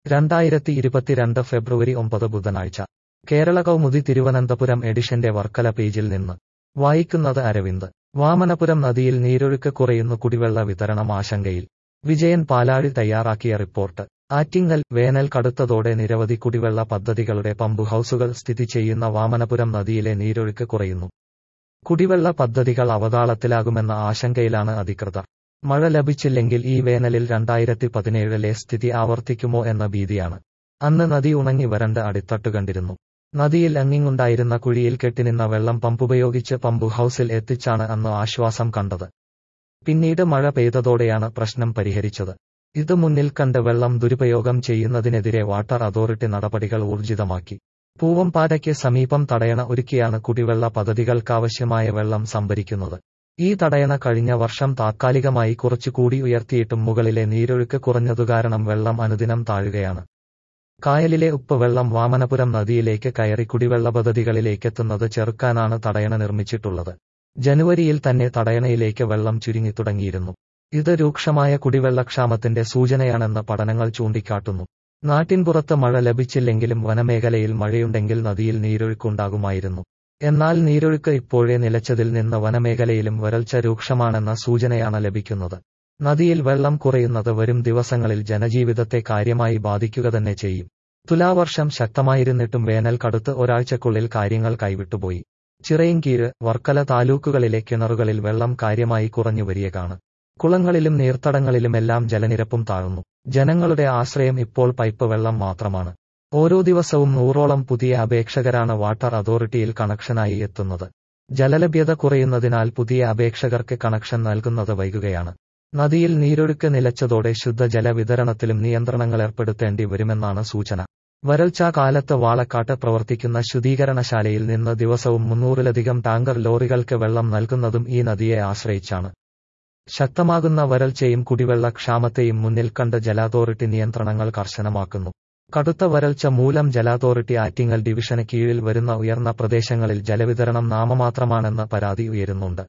രണ്ടായിരത്തി ഇരുപത്തിരണ്ട് ഫെബ്രുവരി ഒമ്പത് ബുധനാഴ്ച കേരള കൗമുദി തിരുവനന്തപുരം എഡിഷന്റെ വർക്കല പേജിൽ നിന്ന് വായിക്കുന്നത് അരവിന്ദ് വാമനപുരം നദിയിൽ നീരൊഴുക്ക് കുറയുന്നു കുടിവെള്ള വിതരണം ആശങ്കയിൽ വിജയൻ പാലാഴി തയ്യാറാക്കിയ റിപ്പോർട്ട് ആറ്റിങ്ങൽ വേനൽ കടുത്തതോടെ നിരവധി കുടിവെള്ള പദ്ധതികളുടെ പമ്പ് ഹൌസുകൾ സ്ഥിതി ചെയ്യുന്ന വാമനപുരം നദിയിലെ നീരൊഴുക്ക് കുറയുന്നു കുടിവെള്ള പദ്ധതികൾ അവതാളത്തിലാകുമെന്ന ആശങ്കയിലാണ് അധികൃതർ മഴ ലഭിച്ചില്ലെങ്കിൽ ഈ വേനലിൽ രണ്ടായിരത്തി പതിനേഴിലെ സ്ഥിതി ആവർത്തിക്കുമോ എന്ന ഭീതിയാണ് അന്ന് നദി ഉണങ്ങി വരണ്ട് അടിത്തട്ട് കണ്ടിരുന്നു നദിയിൽ അങ്ങിങ്ങുണ്ടായിരുന്ന കുഴിയിൽ കെട്ടിനിന്ന വെള്ളം പമ്പുപയോഗിച്ച് പമ്പ് ഹൌസിൽ എത്തിച്ചാണ് അന്ന് ആശ്വാസം കണ്ടത് പിന്നീട് മഴ പെയ്തതോടെയാണ് പ്രശ്നം പരിഹരിച്ചത് ഇത് മുന്നിൽ കണ്ട് വെള്ളം ദുരുപയോഗം ചെയ്യുന്നതിനെതിരെ വാട്ടർ അതോറിറ്റി നടപടികൾ ഊർജിതമാക്കി പൂവംപാറയ്ക്ക് സമീപം തടയണ ഒരുക്കിയാണ് കുടിവെള്ള പദ്ധതികൾക്കാവശ്യമായ വെള്ളം സംഭരിക്കുന്നത് ഈ തടയണ കഴിഞ്ഞ വർഷം താത്കാലികമായി കുറച്ചുകൂടി ഉയർത്തിയിട്ടും മുകളിലെ നീരൊഴുക്ക് കുറഞ്ഞതുകാരണം വെള്ളം അനുദിനം താഴുകയാണ് കായലിലെ ഉപ്പ് വെള്ളം വാമനപുരം നദിയിലേക്ക് കയറി കുടിവെള്ള പദ്ധതികളിലേക്കെത്തുന്നത് ചെറുക്കാനാണ് തടയണ നിർമ്മിച്ചിട്ടുള്ളത് ജനുവരിയിൽ തന്നെ തടയണയിലേക്ക് വെള്ളം ചുരുങ്ങിത്തുടങ്ങിയിരുന്നു ഇത് രൂക്ഷമായ കുടിവെള്ളക്ഷാമത്തിന്റെ സൂചനയാണെന്ന് പഠനങ്ങൾ ചൂണ്ടിക്കാട്ടുന്നു നാട്ടിൻപുറത്ത് മഴ ലഭിച്ചില്ലെങ്കിലും വനമേഖലയിൽ മഴയുണ്ടെങ്കിൽ നദിയിൽ നീരൊഴുക്കുണ്ടാകുമായിരുന്നു എന്നാൽ നീരൊഴുക്ക് ഇപ്പോഴേ നിലച്ചതിൽ നിന്ന് വനമേഖലയിലും വരൾച്ച രൂക്ഷമാണെന്ന സൂചനയാണ് ലഭിക്കുന്നത് നദിയിൽ വെള്ളം കുറയുന്നത് വരും ദിവസങ്ങളിൽ ജനജീവിതത്തെ കാര്യമായി ബാധിക്കുക തന്നെ ചെയ്യും തുലാവർഷം ശക്തമായിരുന്നിട്ടും വേനൽ കടുത്ത് ഒരാഴ്ചക്കുള്ളിൽ കാര്യങ്ങൾ കൈവിട്ടുപോയി ചിറയിൻകീഴ് വർക്കല താലൂക്കുകളിലെ കിണറുകളിൽ വെള്ളം കാര്യമായി കുറഞ്ഞു വരികയാണ് കുളങ്ങളിലും നീർത്തടങ്ങളിലുമെല്ലാം ജലനിരപ്പും താഴ്ന്നു ജനങ്ങളുടെ ആശ്രയം ഇപ്പോൾ പൈപ്പ് വെള്ളം മാത്രമാണ് ഓരോ ദിവസവും നൂറോളം പുതിയ അപേക്ഷകരാണ് വാട്ടർ അതോറിറ്റിയിൽ കണക്ഷനായി എത്തുന്നത് ജലലഭ്യത കുറയുന്നതിനാൽ പുതിയ അപേക്ഷകർക്ക് കണക്ഷൻ നൽകുന്നത് വൈകുകയാണ് നദിയിൽ നീരൊഴുക്ക് നിലച്ചതോടെ ശുദ്ധജല വിതരണത്തിലും നിയന്ത്രണങ്ങൾ ഏർപ്പെടുത്തേണ്ടി വരുമെന്നാണ് സൂചന വരൾച്ചാ കാലത്ത് വാളക്കാട്ട് പ്രവർത്തിക്കുന്ന ശുദ്ധീകരണശാലയിൽ നിന്ന് ദിവസവും മുന്നൂറിലധികം ടാങ്കർ ലോറികൾക്ക് വെള്ളം നൽകുന്നതും ഈ നദിയെ ആശ്രയിച്ചാണ് ശക്തമാകുന്ന വരൾച്ചയും കുടിവെള്ള ക്ഷാമത്തെയും മുന്നിൽ കണ്ട് ജലാതോറിറ്റി നിയന്ത്രണങ്ങൾ കർശനമാക്കുന്നു കടുത്ത വരൾച്ച മൂലം ജലാതോറിറ്റി ആറ്റിങ്ങൽ ഡിവിഷന് കീഴിൽ വരുന്ന ഉയർന്ന പ്രദേശങ്ങളിൽ ജലവിതരണം നാമമാത്രമാണെന്ന് പരാതി ഉയരുന്നുണ്ട്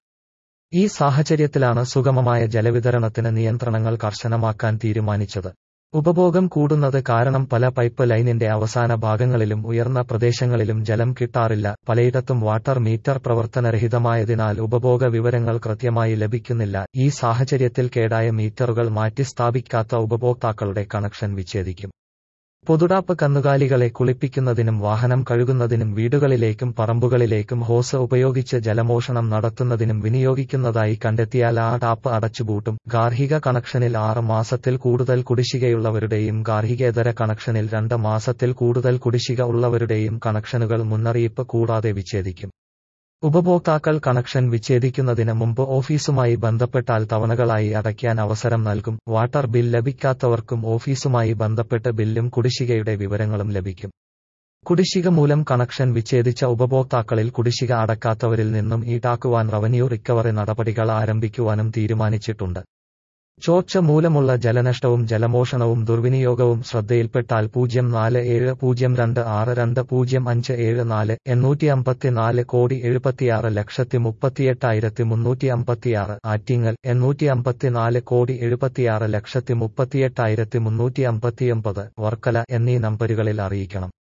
ഈ സാഹചര്യത്തിലാണ് സുഗമമായ ജലവിതരണത്തിന് നിയന്ത്രണങ്ങൾ കർശനമാക്കാൻ തീരുമാനിച്ചത് ഉപഭോഗം കൂടുന്നത് കാരണം പല പൈപ്പ് ലൈനിന്റെ അവസാന ഭാഗങ്ങളിലും ഉയർന്ന പ്രദേശങ്ങളിലും ജലം കിട്ടാറില്ല പലയിടത്തും വാട്ടർ മീറ്റർ പ്രവർത്തനരഹിതമായതിനാൽ ഉപഭോഗ വിവരങ്ങൾ കൃത്യമായി ലഭിക്കുന്നില്ല ഈ സാഹചര്യത്തിൽ കേടായ മീറ്ററുകൾ മാറ്റി സ്ഥാപിക്കാത്ത ഉപഭോക്താക്കളുടെ കണക്ഷൻ വിച്ഛേദിക്കും പൊതുടാപ്പ് കന്നുകാലികളെ കുളിപ്പിക്കുന്നതിനും വാഹനം കഴുകുന്നതിനും വീടുകളിലേക്കും പറമ്പുകളിലേക്കും ഹോസ് ഉപയോഗിച്ച് ജലമോഷണം നടത്തുന്നതിനും വിനിയോഗിക്കുന്നതായി കണ്ടെത്തിയാൽ ആ ടാപ്പ് അടച്ചുപൂട്ടും ഗാർഹിക കണക്ഷനിൽ ആറ് മാസത്തിൽ കൂടുതൽ കുടിശ്ശികയുള്ളവരുടെയും ഗാർഹികേതര കണക്ഷനിൽ രണ്ട് മാസത്തിൽ കൂടുതൽ കുടിശ്ശിക ഉള്ളവരുടെയും കണക്ഷനുകൾ മുന്നറിയിപ്പ് കൂടാതെ വിച്ഛേദിക്കും ഉപഭോക്താക്കൾ കണക്ഷൻ വിച്ഛേദിക്കുന്നതിന് മുമ്പ് ഓഫീസുമായി ബന്ധപ്പെട്ടാൽ തവണകളായി അടയ്ക്കാൻ അവസരം നൽകും വാട്ടർ ബിൽ ലഭിക്കാത്തവർക്കും ഓഫീസുമായി ബന്ധപ്പെട്ട് ബില്ലും കുടിശ്ശികയുടെ വിവരങ്ങളും ലഭിക്കും കുടിശ്ശിക മൂലം കണക്ഷൻ വിച്ഛേദിച്ച ഉപഭോക്താക്കളിൽ കുടിശ്ശിക അടക്കാത്തവരിൽ നിന്നും ഈടാക്കുവാൻ റവന്യൂ റിക്കവറി നടപടികൾ ആരംഭിക്കുവാനും തീരുമാനിച്ചിട്ടുണ്ട് ചോർച്ച മൂലമുള്ള ജലനഷ്ടവും ജലമോഷണവും ദുർവിനിയോഗവും ശ്രദ്ധയിൽപ്പെട്ടാൽ പൂജ്യം നാല് ഏഴ് പൂജ്യം രണ്ട് ആറ് രണ്ട് പൂജ്യം അഞ്ച് ഏഴ് നാല് എണ്ണൂറ്റി അമ്പത്തിനാല് കോടി എഴുപത്തിയാറ് ലക്ഷത്തി മുപ്പത്തിയെട്ടായിരത്തി മുന്നൂറ്റി അമ്പത്തിയാറ് ആറ്റിങ്ങൽ എണ്ണൂറ്റി അമ്പത്തിനാല് കോടി എഴുപത്തിയാറ് ലക്ഷത്തി മുപ്പത്തിയെട്ടായിരത്തി മുന്നൂറ്റി അമ്പത്തിയൊമ്പത് വർക്കല എന്നീ നമ്പരുകളിൽ അറിയിക്കണം